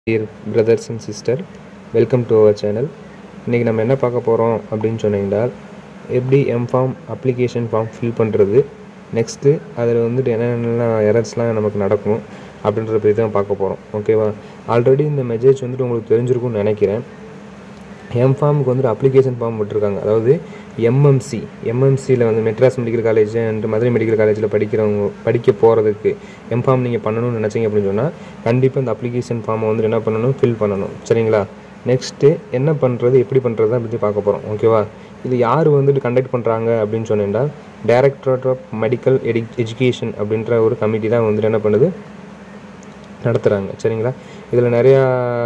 dear brothers and sister welcome to our channel இன்றைக்கி நம்ம என்ன பார்க்க போகிறோம் அப்படின்னு சொன்னீங்கன்னா எப்படி எம்ஃபார்ம் அப்ளிகேஷன் ஃபார்ம் ஃபில் பண்ணுறது நெக்ஸ்ட்டு அதில் வந்துட்டு என்னென்னலாம் எரர்ஸ்லாம் நமக்கு நடக்கும் அப்படின்றத பற்றி தான் பார்க்க போகிறோம் ஓகேவா ஆல்ரெடி இந்த மெசேஜ் வந்துட்டு உங்களுக்கு தெரிஞ்சிருக்கும்னு நினைக்கிறேன் எம்ஃபார்முக்கு வந்துட்டு அப்ளிகேஷன் ஃபார்ம் விட்டுருக்காங்க அதாவது எம்எம்சி எம்எம்சியில் வந்து Madras medical college and Madurai medical காலேஜில் படிக்கிறவங்க படிக்க போகிறதுக்கு எம்ஃபார்ம் நீங்கள் பண்ணணும்னு நினச்சிங்க அப்படின்னு சொன்னால் கண்டிப்பாக இந்த அப்ளிகேஷன் ஃபார்மை வந்துட்டு என்ன பண்ணணும் ஃபில் பண்ணணும் சரிங்களா நெக்ஸ்ட்டு என்ன பண்ணுறது எப்படி பண்ணுறது பற்றி பார்க்க போகிறோம் ஓகேவா இது யார் வந்துட்டு கண்டக்ட் பண்ணுறாங்க அப்படின்னு சொன்னீங்கன்னா directorate of medical ed education அப்படின்ற ஒரு கமிட்டி தான் வந்துட்டு என்ன பண்ணுது நடத்துகிறாங்க சரிங்களா இதில் நிறையா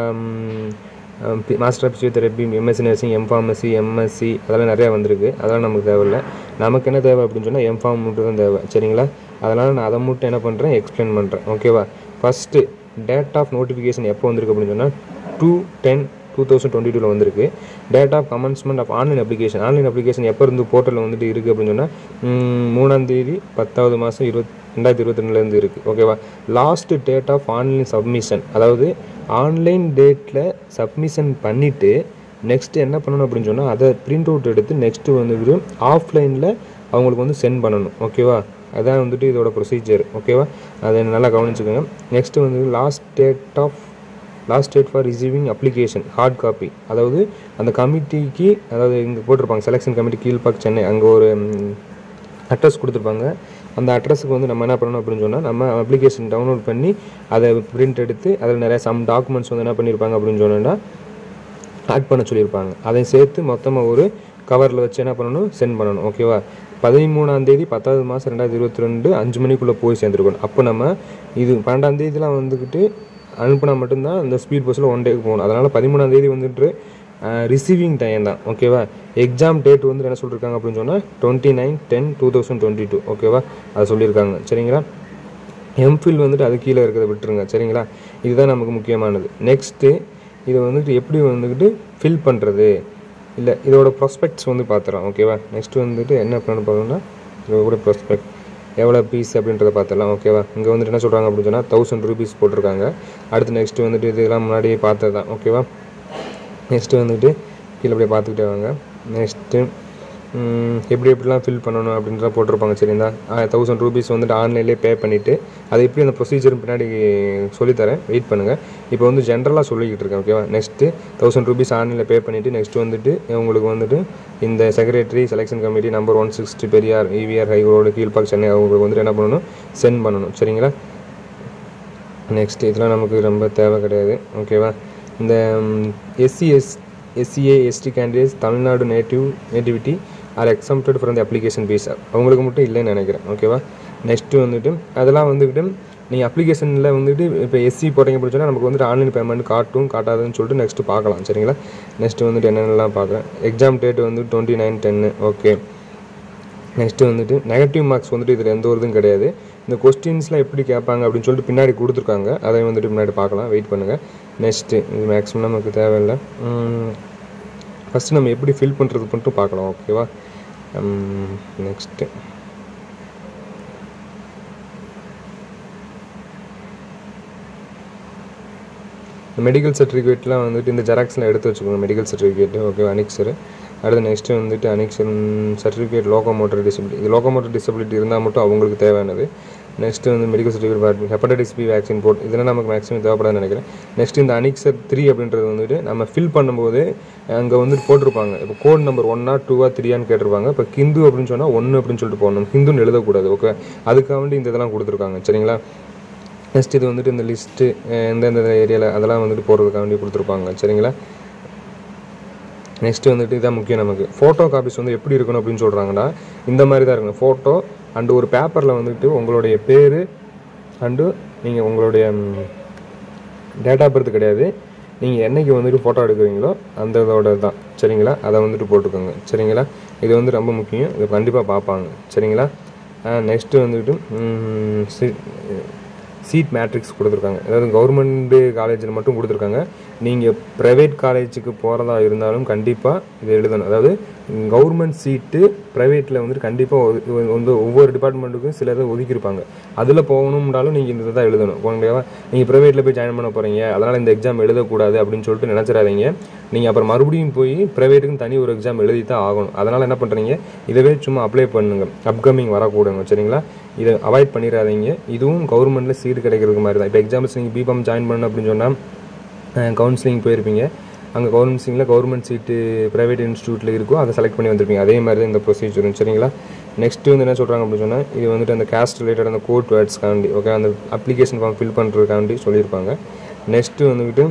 master of physiotherapy MSc nursing MPharmacy MSc அதெல்லாம் நிறையா வந்திருக்கு அதெல்லாம் நமக்கு தேவையில்லை நமக்கு என்ன தேவை அப்படின்னு சொன்னால் எம்ஃபார்ம் மட்டும் தான் தேவை சரிங்களா அதனால் நான் அதை மட்டும் என்ன பண்ணுறேன் எக்ஸ்பிளைன் பண்ணுறேன் ஓகேவா ஃபஸ்ட்டு டேட் ஆஃப் நோட்டிஃபிகேஷன் எப்போ வந்திருக்கு அப்படின்னு சொன்னால் two ten two thousand twenty டூவில் வந்திருக்கு date of commencement of online application online application எப்போ இருந்து போர்ட்டலில் வந்துட்டு இருக்குது அப்படின்னு சொன்னால் மூணாந்தேதி பத்தாவது மாதம் இருபத் ரெண்டாயிரத்தி இருபத்தி ரெண்டுலேருந்து இருக்குது ஓகேவா last date of online submission அதாவது ஆன்லைன் டேட்டில் சப்மிஷன் பண்ணிவிட்டு நெக்ஸ்ட்டு என்ன பண்ணணும் அப்படின்னு சொன்னால் அதை பிரிண்ட் அவுட் எடுத்து நெக்ஸ்ட்டு வந்துட்டு ஆஃப்லைனில் அவங்களுக்கு வந்து சென்ட் பண்ணணும் ஓகேவா அதான் வந்துட்டு இதோட ப்ரொசீஜர் ஓகேவா அதை நல்லா கவனிச்சுக்கோங்க நெக்ஸ்ட்டு வந்து last date of last date for receiving application hard copy அதாவது அந்த கமிட்டிக்கு அதாவது இங்கே போட்டிருப்பாங்க செலெக்ஷன் கமிட்டி கீழ்பாக் சென்னை அங்கே ஒரு அட்ரஸ் கொடுத்துருப்பாங்க அந்த அட்ரஸுக்கு வந்து நம்ம என்ன பண்ணணும் அப்படின்னு சொன்னால் நம்ம அப்ளிகேஷன் டவுன்லோட் பண்ணி அதை பிரிண்ட் எடுத்து அதில் நிறைய சம் டாக்குமெண்ட்ஸ் வந்து என்ன பண்ணியிருப்பாங்க அப்படின்னு சொன்னோன்னா ஆட் பண்ண சொல்லியிருப்பாங்க அதை சேர்த்து மொத்தமாக ஒரு கவரில் வச்சு என்ன பண்ணணும் சென்ட் பண்ணணும் ஓகேவா பதிமூணாம் தேதி பத்தாவது மாதம் ரெண்டாயிரத்தி இருபத்தி ரெண்டு அஞ்சு மணிக்குள்ளே போய் சேர்ந்துருக்கணும் அப்போ நம்ம இது பன்னெண்டாம் தேதிலாம் வந்துக்கிட்டு அனுப்புனா மட்டும்தான் இந்த ஸ்பீட் போஸ்ட்டில் ஒன் டேக்கு போகணும் அதனால் பதிமூணாம் தேதி வந்துட்டு ரிசீவிங் டைம் தான் ஓகேவா எக்ஸாம் டேட் வந்து என்ன சொல்லியிருக்காங்க அப்படின்னு சொன்னால் twenty nine ten two thousand twenty two ஓகேவா அதை சொல்லியிருக்காங்க சரிங்களா எம்ஃபில் வந்துட்டு அது கீழே இருக்கிறத விட்டுருங்க சரிங்களா இதுதான் நமக்கு முக்கியமானது நெக்ஸ்ட்டு இதை வந்துட்டு எப்படி வந்துக்கிட்டு ஃபில் பண்ணுறது இல்லை இதோட ப்ராஸ்பெக்ட்ஸ் வந்து பார்த்துறோம் ஓகேவா நெக்ஸ்ட்டு வந்துட்டு என்ன பண்ண போகிறோம்னா இதோட ப்ராஸ்பெக்ட் எவ்வளோ பீஸ் அப்படின்றத பார்த்துடலாம் ஓகேவா இங்கே வந்துட்டு என்ன சொல்கிறாங்க அப்படின்னு சொன்னால் தௌசண்ட் ருபீஸ் போட்டிருக்காங்க அடுத்து நெக்ஸ்ட்டு வந்துட்டு இதெல்லாம் முன்னாடியே பார்த்தது தான் ஓகேவா நெக்ஸ்ட்டு வந்துட்டு கீழே அப்படியே பார்த்துக்கிட்டே வாங்க நெக்ஸ்ட்டு எப்படி எப்படிலாம் ஃபில் பண்ணணும் அப்படின்றத போட்டிருப்பாங்க சரிங்களா தௌசண்ட் ருபீஸ் வந்துட்டு ஆன்லைன்லேயே பே பண்ணிவிட்டு அது எப்படி அந்த ப்ரொசீஜர் பின்னாடி சொல்லித்தரேன் வெயிட் பண்ணுங்கள் இப்போ வந்து ஜென்ரலாக சொல்லிக்கிட்டு இருக்கேன் ஓகேவா நெக்ஸ்ட்டு தௌசண்ட் ருபீஸ் ஆன்லைனில் பே பண்ணிவிட்டு நெக்ஸ்ட் வந்துட்டு உங்களுக்கு வந்துட்டு இந்த secretary selection committee number one sixty Periyar EVR high road Kilpauk Chennai அவங்களுக்கு வந்துட்டு என்ன பண்ணணும் சென்ட் பண்ணணும் சரிங்களா நெக்ஸ்ட் இதெல்லாம் நமக்கு ரொம்ப தேவை கிடையாது ஓகேவா இந்த SC S SCA ST candidates Tamil Nadu native nativity are exempted from the application fee அவங்களுக்கு மட்டும் இல்லைன்னு நினைக்கிறேன் ஓகேவா நெக்ஸ்ட்டு வந்துட்டு அதெல்லாம் வந்துக்கிட்டு நீங்கள் அப்ளிகேஷனில் வந்துட்டு இப்போ எஸ்சி போட்டீங்க அப்படின்னு சொன்னால் நமக்கு வந்துட்டு ஆன்லைன் பேமெண்ட் காட்டும் காட்டாதுன்னு சொல்லிட்டு நெக்ஸ்ட்டு பார்க்கலாம் சரிங்களா நெக்ஸ்ட்டு வந்துட்டு என்னென்னலாம் பார்க்குறேன் எக்ஸாம் டேட் வந்து டுவெண்ட்டி நைன் டென்னு ஓகே நெக்ஸ்ட்டு வந்துட்டு நெகட்டிவ் மார்க்ஸ் வந்துட்டு இதில் எந்த ஒரு இதுவும் கிடையாது இந்த கொஸ்டின்ஸ்லாம் எப்படி கேட்பாங்க அப்படின்னு சொல்லிட்டு பின்னாடி கொடுத்துருக்காங்க அதை வந்துட்டு முன்னாடி பார்க்கலாம் வெயிட் பண்ணுங்கள் நெக்ஸ்ட்டு இது மேக்ஸிமம் நமக்கு தேவையில்லை ஃபஸ்ட்டு நம்ம எப்படி ஃபில் பண்ணுறது மட்டும் பார்க்கலாம் ஓகேவா நெக்ஸ்ட்டு மெடிக்கல் சர்டிஃபிகேட்லாம் வந்துட்டு இந்த ஜெராக்ஸ்லாம் எடுத்து வச்சுக்கோங்க மெடிக்கல் சர்டிஃபிகேட்டு ஓகேவா அனிக்சரு அடுத்து நெக்ஸ்ட்டு வந்துட்டு அனிக்சன் சர்டிஃபிகேட் லோகோமோட்டர் டிசபிலிட்டி இது லோகோமோட்டர் டிசபிலிட்டி இருந்தால் மட்டும் அவங்களுக்கு தேவையானது நெக்ஸ்ட்டு வந்து medical certificate hepatitis B vaccine போட் இதெல்லாம் நமக்கு மேக்ஸிமம் தேவைப்படாதுன்னு நினைக்கிறேன் நெக்ஸ்ட் இந்த அனிக்சர் த்ரீ அப்படின்றது வந்துட்டு நம்ம ஃபில் பண்ணும்போது அங்கே வந்துட்டு போட்டிருப்பாங்க இப்போ கோட் நம்பர் ஒன்னா டூவா த்ரீயான்னு கேட்டிருப்பாங்க இப்போ ஹிந்து அப்படின்னு சொன்னால் ஒன்று அப்படின்னு சொல்லிட்டு போடணும் ஹிந்துன்னு எழுதக்கூடாது ஓகே அதுக்காக வேண்டி இந்த இதெல்லாம் கொடுத்துருக்காங்க சரிங்களா நெக்ஸ்ட் இது வந்துட்டு இந்த லிஸ்ட்டு எந்தெந்த ஏரியாவில் அதெல்லாம் வந்துட்டு போடுறதுக்காக வேண்டி கொடுத்துருப்பாங்க சரிங்களா நெக்ஸ்ட்டு வந்துட்டு இதான் முக்கியம் நமக்கு ஃபோட்டோ காப்பீஸ் வந்து எப்படி இருக்கணும் அப்படின்னு சொல்கிறாங்கன்னா இந்த மாதிரி தான் இருக்கணும் ஃபோட்டோ அண்டு ஒரு பேப்பரில் வந்துட்டு உங்களுடைய பேர் அண்டு நீங்கள் உங்களுடைய டேட் ஆஃப் பர்த் கிடையாது நீங்கள் என்றைக்கு வந்துட்டு ஃபோட்டோ எடுக்கிறீங்களோ அந்த இதோட தான் சரிங்களா அதை வந்துட்டு போட்டுக்கோங்க சரிங்களா இது வந்து ரொம்ப முக்கியம் இது கண்டிப்பாக பார்ப்பாங்க சரிங்களா நெக்ஸ்ட்டு வந்துட்டு சீட் மேட்ரிக்ஸ் கொடுத்துருக்காங்க அதாவது கவர்மெண்ட்டு காலேஜில் மட்டும் கொடுத்துருக்காங்க நீங்கள் ப்ரைவேட் காலேஜுக்கு போகிறதா இருந்தாலும் கண்டிப்பாக இதை எழுதணும் அதாவது கவர்மெண்ட் சீட்டு ப்ரைவேட்டில் வந்துட்டு கண்டிப்பாக வந்து ஒவ்வொரு டிபார்ட்மெண்ட்டுக்கும் சில இதை ஒதுக்கியிருப்பாங்க அதில் போகணும்னாலும் நீங்கள் இந்த தான் எழுதணும் ஓகேவா நீங்கள் ப்ரைவேட்டில் போய் ஜாயின் பண்ண போகிறீங்க அதனால் இந்த எக்ஸாம் எழுதக்கூடாது அப்படின்னு சொல்லிட்டு நினச்சிடாதீங்க நீங்கள் அப்புறம் மறுபடியும் போய் ப்ரைவேட்டுக்கும் தனி ஒரு எக்ஸாம் எழுதி தான் ஆகணும் அதனால் என்ன பண்ணுறீங்க இதவே சும்மா அப்ளை பண்ணுங்க அப்கமிங் வரக்கூடாதுங்க சரிங்களா இதை அவாய்ட் பண்ணிடாதீங்க இதுவும் கவர்மெண்ட்டில் சீட்டு கிடைக்கிறதுக்கு மாதிரி தான் இப்போ எக்ஸாம்பிள்ஸ் நீங்கள் பிகாம் ஜாயின் பண்ணணும் அப்படின்னு சொன்னால் கவுன்சிலிங் போயிருப்பீங்க அங்கே கவர்மெண்ட்ஸிங்கில் கவர்மெண்ட் சீட்டு ப்ரைவேட் இன்ஸ்டியூட்டில் இருக்கோ அதை செலக்ட் பண்ணி வந்திருப்பீங்க அதே மாதிரி தான் இந்த ப்ரொசீஜரும் சரிங்களா நெக்ஸ்ட்டு வந்து என்ன சொல்கிறாங்க அப்படின்னு சொன்னால் இது வந்துட்டு அந்த கேஸ்ட் ரிலேட்டட் அந்த கோர்ட் வேர்ட்ஸ்க்காண்டி ஓகே அந்த அப்ளிகேஷன் ஃபார்ம் ஃபில் பண்ணுறதுக்காண்டி சொல்லியிருப்பாங்க நெக்ஸ்ட்டு வந்துக்கிட்டு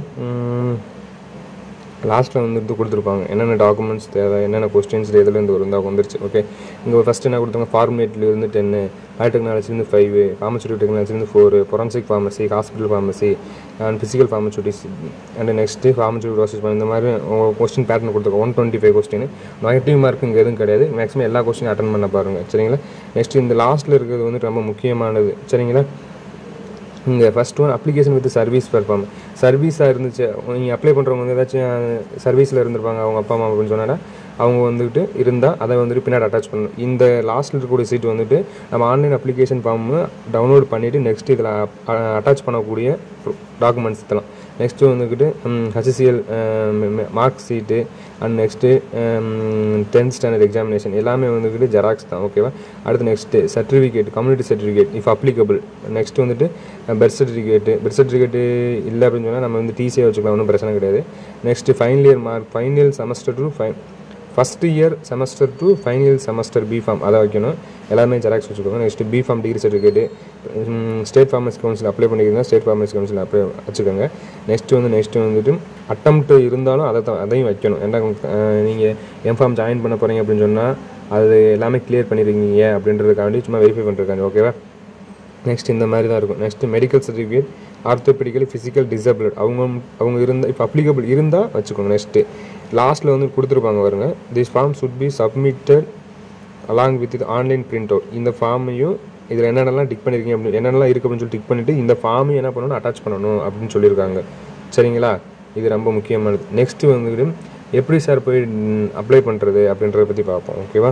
லாஸ்ட்டில் வந்துட்டு கொடுத்துருப்பாங்க என்னென்ன டாக்குமெண்ட்ஸ் தேவை என்னென்ன கொஸ்டின்ஸ் எதுலேருந்து வரும் தான் வந்துருச்சு ஓகே இங்கே ஃபஸ்ட்டு என்ன கொடுத்தாங்க ஃபார்மேட்லேருந்து டென்னு பயோடெக்னாலஜிலேருந்து ஃபைவ் ஃபார்மசூட்டிக் டெக்னாலஜிலேருந்து four forensic pharmacy hospital pharmacy and physical pharmaceutics and next pharmaceutic process இந்த மாதிரி கொஸ்டின் பேட்டர்ன் கொடுத்துருக்கோம் one twenty five question negative mark இங்கே எதுவும் கிடையாது மேக்ஸிமம் எல்லா கொஸ்டினும் அட்டன் பண்ண பாருங்கள் சரிங்களா நெக்ஸ்ட் இந்த லாஸ்ட்டில் இருக்கிறது வந்துட்டு ரொம்ப முக்கியமானது சரிங்களா இங்கே first one application with service perform சர்வீஸாக இருந்துச்சு நீங்கள் அப்ளை பண்ணுறவங்க வந்து ஏதாச்சும் சர்வீஸில் இருந்திருப்பாங்க அவங்க அப்பா அம்மா அப்படின்னு சொன்னா அவங்க வந்துட்டு இருந்தால் அதை வந்துட்டு பின்னாடி அட்டாச் பண்ணணும் இந்த லாஸ்ட்டில் இருக்கக்கூடிய சீட் வந்துட்டு நம்ம ஆன்லைன் அப்ளிகேஷன் ஃபார்ம் டவுன்லோட் பண்ணிவிட்டு நெக்ஸ்ட் இதில் அட்டாச் பண்ணக்கூடிய டாக்குமெண்ட்ஸ் இதெல்லாம் நெக்ஸ்ட்டு வந்துக்கிட்டு ஹச்சிசிஎல் mark sheet and next tenth standard examination எல்லாமே வந்துக்கிட்டு ஜெராக்ஸ் தான் ஓகேவா அடுத்து next certificate community certificate if applicable next வந்துட்டு பர்த் சர்டிஃபிகேட்டு பர்த் சர்டிஃபிகேட்டு இல்லை அப்படின்னு சொன்னால் நம்ம வந்து டிசியை வச்சுக்கலாம் ஒன்றும் பிரச்சனை கிடையாது next final year mark final semester to fine first year semester to final semester B pharm அதை வைக்கணும் எல்லாமே ஜெராக்ஸ் வச்சுக்கோங்க next B pharm degree certificate state pharmacy council apply பண்ணிக்கிறீங்கன்னா ஸ்டேட் ஃபார்மசி கவுன்சில் அப்ளை வச்சுக்கோங்க நெக்ஸ்ட் வந்து next வந்துட்டு attempt இருந்தாலும் அதை தான் அதையும் வைக்கணும் ஏன்னா நீங்கள் எம்ஃபார்ம் ஜாயின் பண்ண போகிறீங்க அப்படின்னு சொன்னால் அது எல்லாமே கிளியர் பண்ணியிருக்கீங்க அப்படின்றதுக்காண்டி சும்மா வெரிஃபை பண்ணுறதுக்காண்டி ஓகேவா நெக்ஸ்ட் இந்த மாதிரி தான் இருக்கும் next medical certificate orthopaedical physical disable அவங்க அவங்க இருந்தால் இப்போ அப்ளிகபிள் இருந்தால் வச்சுக்கோங்க நெக்ஸ்ட்டு லாஸ்ட்டில் வந்து கொடுத்துருப்பாங்க பாருங்க this form should be submitted along with இது ஆன்லைன் பிரிண்ட் அவுட் இந்த ஃபார்மையும் இதில் என்னென்னலாம் டிக் பண்ணியிருக்கீங்க அப்படின்னு என்னென்னலாம் இருக்குது அப்படின்னு சொல்லி டிக் பண்ணிவிட்டு இந்த ஃபார்மையும் என்ன பண்ணணும் அட்டாச் பண்ணணும் அப்படின்னு சொல்லியிருக்காங்க சரிங்களா இது ரொம்ப முக்கியமானது நெக்ஸ்ட்டு வந்துட்டு எப்படி சார் போய் அப்ளை பண்ணுறது அப்படின்றத பற்றி பார்ப்போம் ஓகேவா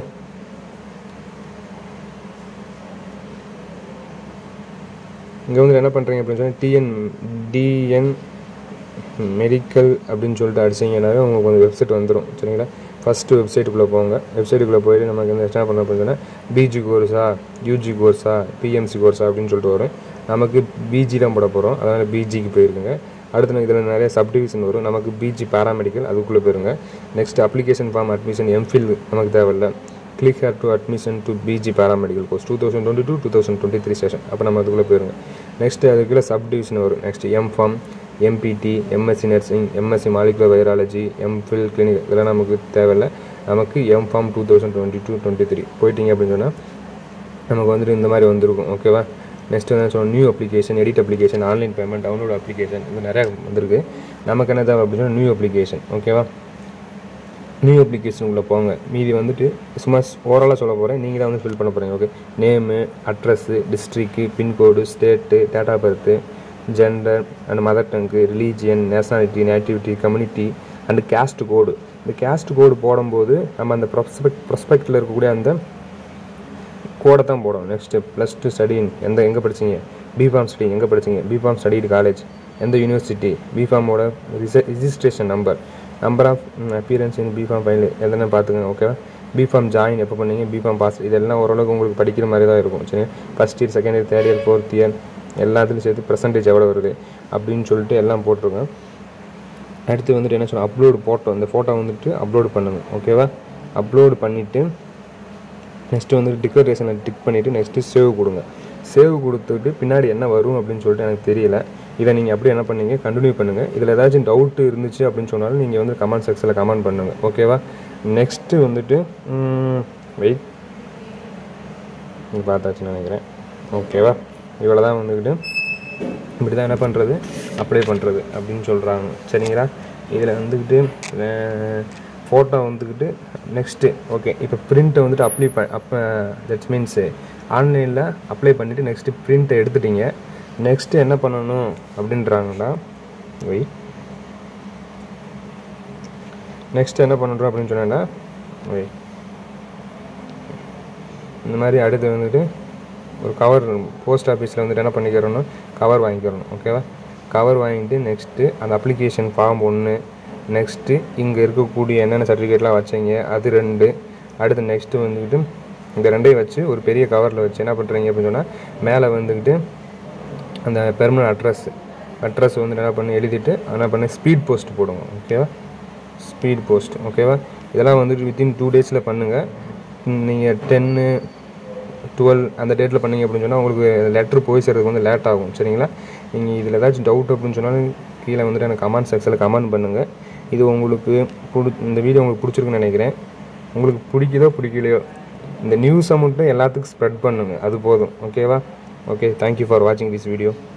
இங்கே வந்து என்ன பண்ணுறீங்க அப்படின்னு சொன்னால் டிஎன் டிஎன் மெடிக்கல் அப்படின்னு சொல்லிட்டு அடிச்சிங்கனாவே உங்களுக்கு கொஞ்சம் வெப்சைட் வந்துடும் சரிங்களா ஃபஸ்ட்டு வெப்சைட்டுக்குள்ளே போங்க வெப்சைட்டுக்குள்ளே போயிட்டு நமக்கு வந்து என்ன பண்ண அப்படின்னு சொன்னால் பிஜி கோர்ஸா யூஜி கோர்ஸா பிஎம்சி கோர்ஸா அப்படின்னு சொல்லிட்டு வரும் நமக்கு பிஜி தான் போட போகிறோம் அதனால் பிஜிக்கு போயிருக்குங்க அடுத்து இதில் நிறைய சப்டிவிஷன் வரும் நமக்கு பிஜி பேராமெடிக்கல் அதுக்குள்ளே போயிருங்க next application form admission MPhil நமக்கு தேவையில்லை click here to admission to PG paramedical course two thousand twenty two two thousand twenty three session அப்போ நம்ம அதுக்குள்ளே போயிருங்க நெக்ஸ்ட்டு அதுக்குள்ளே சப் டிவிஷன் வரும் next MPharm MPT MSc nursing MSc molecular virology MPhil clinic இதெல்லாம் நமக்கு தேவையில்லை நமக்கு MPharm two thousand twenty two twenty three போயிட்டீங்க அப்படின்னு சொன்னால் நமக்கு வந்துட்டு இந்த மாதிரி வந்திருக்கும் ஓகேவா நெக்ஸ்ட் வந்து சொன்னால் new application edit application online payment download application இது நிறையா வந்திருக்கு நமக்கு என்ன தேவை அப்படின்னு சொன்னால் நியூ அப்ளிகேஷன் ஓகேவா நியூ அப்ளிகேஷனுக்குள்ளே போங்க மீதி வந்துட்டு சும்மா ஓவராலாக சொல்ல போகிறேன் நீங்கள் தான் வந்து ஃபில் பண்ண போகிறீங்க okay name address district pincode state date of birth gender and mother tongue religion nationality nativity community and caste code இந்த கேஸ்ட் கோடு போடும்போது நம்ம அந்த ப்ரொஸ்பெக்ட் ப்ரொஸ்பெக்டில் இருக்கக்கூடிய அந்த கோடை தான் போடும் நெக்ஸ்ட்டு ப்ளஸ் டூ ஸ்டடின் எந்த எங்கே படிச்சீங்க பிஃபார்ம் ஸ்டடி எங்கே படிச்சீங்க பிஃபார்ம் ஸ்டடிடு காலேஜ் எந்த யூனிவர்சிட்டி பிஃபார்மோட registration number number of appearance in B pharm final எதனா பார்த்துக்கங்க ஓகேவா பிஃபார்ம் ஜாயின் எப்போ பண்ணீங்க பிஃபார்ம் பாஸ் இதெல்லாம் ஓரளவுக்கு உங்களுக்கு படிக்கிற மாதிரி தான் இருக்கும் சரி first year second year third year fourth year எல்லாத்துலையும் சேர்த்து பர்சன்டேஜ் எவ்வளோ வருது அப்படின்னு சொல்லிட்டு எல்லாம் போட்டிருக்கேன் அடுத்து வந்துட்டு என்ன சொல்ல அப்லோடு ஃபோட்டோ இந்த ஃபோட்டோ வந்துட்டு அப்லோடு பண்ணுங்கள் ஓகேவா அப்லோடு பண்ணிவிட்டு நெக்ஸ்ட்டு வந்து டிக்ளரேஷனில் டிக் பண்ணிவிட்டு நெக்ஸ்ட்டு சேவ் கொடுங்க சேவ் கொடுத்துட்டு பின்னாடி என்ன வரும் அப்படின்னு சொல்லிட்டு எனக்கு தெரியல இதை நீங்கள் அப்படியே என்ன பண்ணீங்க கண்டினியூ பண்ணுங்கள் இதில் ஏதாச்சும் டவுட்டு இருந்துச்சு அப்படின்னு சொன்னாலும் நீங்கள் வந்து கமெண்ட் செக்ஷனில் கமெண்ட் பண்ணுங்கள் ஓகேவா நெக்ஸ்ட்டு வந்துட்டு வெயிட் நீங்கள் பார்த்தாச்சுன்னு நினைக்கிறேன் ஓகேவா இவ்வளோ தான் வந்துக்கிட்டு இப்படி தான் என்ன பண்ணுறது அப்ளை பண்ணுறது அப்படின்னு சொல்கிறாங்க சரிங்களா இதில் வந்துக்கிட்டு ஃபோட்டோ வந்துக்கிட்டு நெக்ஸ்ட்டு ஓகே இப்போ பிரிண்ட்டை வந்துட்டு அப்ளை ப அப்போ தட்ஸ் மீன்ஸு ஆன்லைனில் அப்ளை பண்ணிவிட்டு நெக்ஸ்ட்டு பிரிண்ட்டை எடுத்துட்டீங்க நெக்ஸ்ட்டு என்ன பண்ணணும் அப்படின்றாங்களா ஒய் நெக்ஸ்ட் என்ன பண்ணுறோம் அப்படின்னு சொன்னேன்னா ஒய் இந்த மாதிரி அடுத்து வந்துட்டு ஒரு கவர் போஸ்ட் ஆஃபீஸில் வந்துட்டு என்ன பண்ணிக்கிறோன்னா கவர் வாங்கிக்கிறணும் ஓகேவா கவர் வாங்கிட்டு நெக்ஸ்ட்டு அந்த அப்ளிகேஷன் ஃபார்ம் ஒன்று நெக்ஸ்ட்டு இங்கே இருக்கக்கூடிய என்னென்ன சர்டிஃபிகேட்லாம் வச்சீங்க அது ரெண்டு அடுத்து நெக்ஸ்ட்டு வந்துக்கிட்டு இந்த ரெண்டையும் வச்சு ஒரு பெரிய கவரில் வச்சு என்ன பண்ணுறீங்க அப்படின்னு சொன்னால் மேலே வந்துக்கிட்டு அந்த பெர்மனன்ட் அட்ரஸ் அட்ரஸ் வந்து என்ன பண்ணி எழுதிட்டு என்ன பண்ணி ஸ்பீட் போஸ்ட் போடுங்க ஓகேவா ஸ்பீட் போஸ்ட் ஓகேவா இதெல்லாம் வந்துட்டு வித்தின் டூ டேஸில் பண்ணுங்கள் நீங்கள் டென்னு டுவெல் அந்த டேட்டில் பண்ணீங்க அப்படின்னு சொன்னால் உங்களுக்கு லெட்ரு போய் சேர்றதுக்கு வந்து லேட் ஆகும் சரிங்களா நீங்கள் இதில் ஏதாச்சும் டவுட் அப்படின்னு சொன்னாலும் கீழே வந்துட்டு எனக்கு கமெண்ட் செக்ஷனில் கமெண்ட் பண்ணுங்கள் இது உங்களுக்கு பிடி இந்த வீடியோ உங்களுக்கு பிடிச்சிருக்குன்னு நினைக்கிறேன் உங்களுக்கு பிடிக்குதோ பிடிக்கலையோ இந்த நியூஸை மட்டும் எல்லாத்துக்கும் ஸ்ப்ரெட் பண்ணுங்கள் அது போதும் ஓகேவா ஓகே தேங்க்யூ ஃபார் வாட்சிங் திஸ் வீடியோ